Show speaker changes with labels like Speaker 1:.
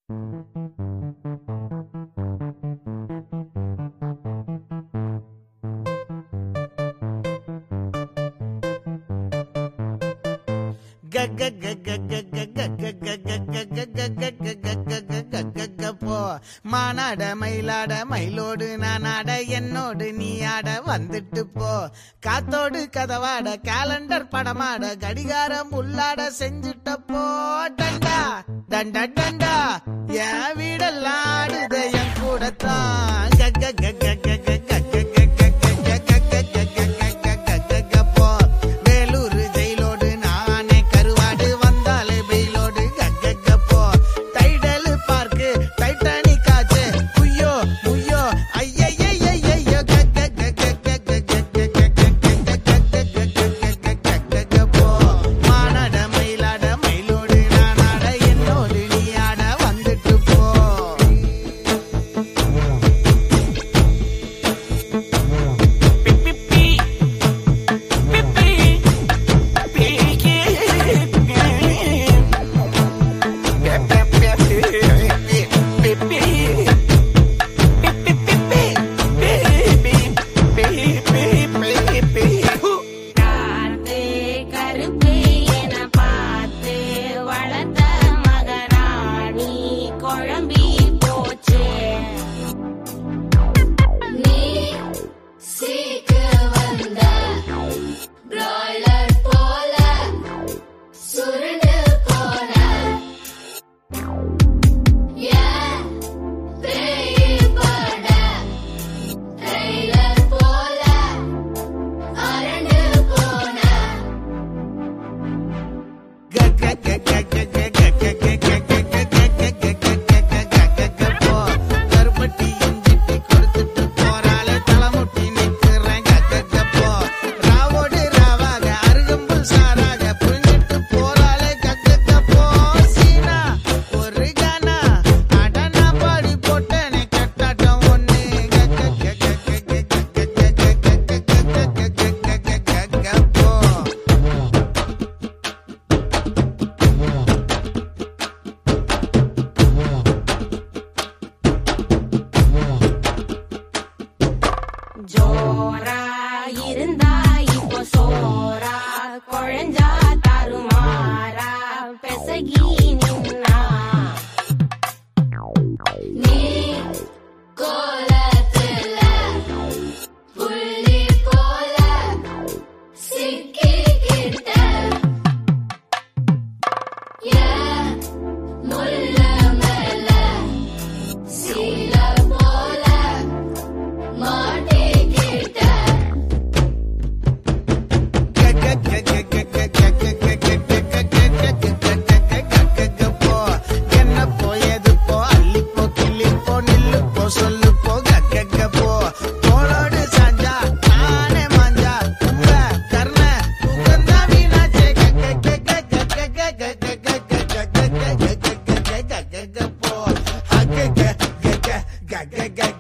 Speaker 1: போ மானாட மயிலாட மயிலோடு நானாட என்னோடு நீ ஆட வந்துட்டு போ காத்தோடு கதவாட கேலண்டர் படமாட கடிகாரம் உள்ளாட செஞ்சுட்ட போ டண்டா டண்டா டண்டா என் வீடெல்லாம் ஆடுத என் கூடத்தான் கக்க கக்க கக்க போ வேலூர் ஜெயிலோடு நானே கருவாடு வந்தாலே பெயிலோடு கக்க போ டைடல் பார்க்கு டைட்டானிக் ஆச்சு குய்யோ முய்யோ ஐயையையையோ போ மானாட மயிலாட மயிலோடு நானாட என்னோடு நீ ஆட வந்துட்டு போ
Speaker 2: காத்து கருப்பு என பார்த்து வளர்த்த மகராணி குழம்பி போச்சு நீ சீக்கு வந்த பிராய்லர் போல சுருண்டு போன ஏன் பேய் பட ட்ரெய்லர் போல அரண்டு போன
Speaker 1: கருப்பட்டி இஞ்சிட்டி கொடுத்துட்டு போறாளே தலைமுட்டி நிக்கிறேன் கக்கப்போ ராவோடு ராவாக அருகம்புல் சாராக புரிஞ்சிட்டு போறாளே கக்கப்போ சீனா ஒரு கானா அடனா பாடி போட்டனே கட்டாட்டம் ஒண்ணு கக்கப்போ
Speaker 2: ஜோரா இருந்தா இப்போ சோரா குழஞ்சா தருமாறா பெசகி நின்னா நீ கோலத்துல புள்ளி போல சிக்கிக்கிட்ட ஏன் முள்ள மேல சீல போல மாட்டிக்கிட்ட
Speaker 1: என்ன போயது போ அள்ளிப்போ கிள்ளிப்போ நில்லுப்போ சொல்லுப்போ கக்கப்போ தோளோடு சாஞ்சா நானே மாஞ்சா உங்க கர்ண உகந்தா வீணாச்சே கக்கப்போ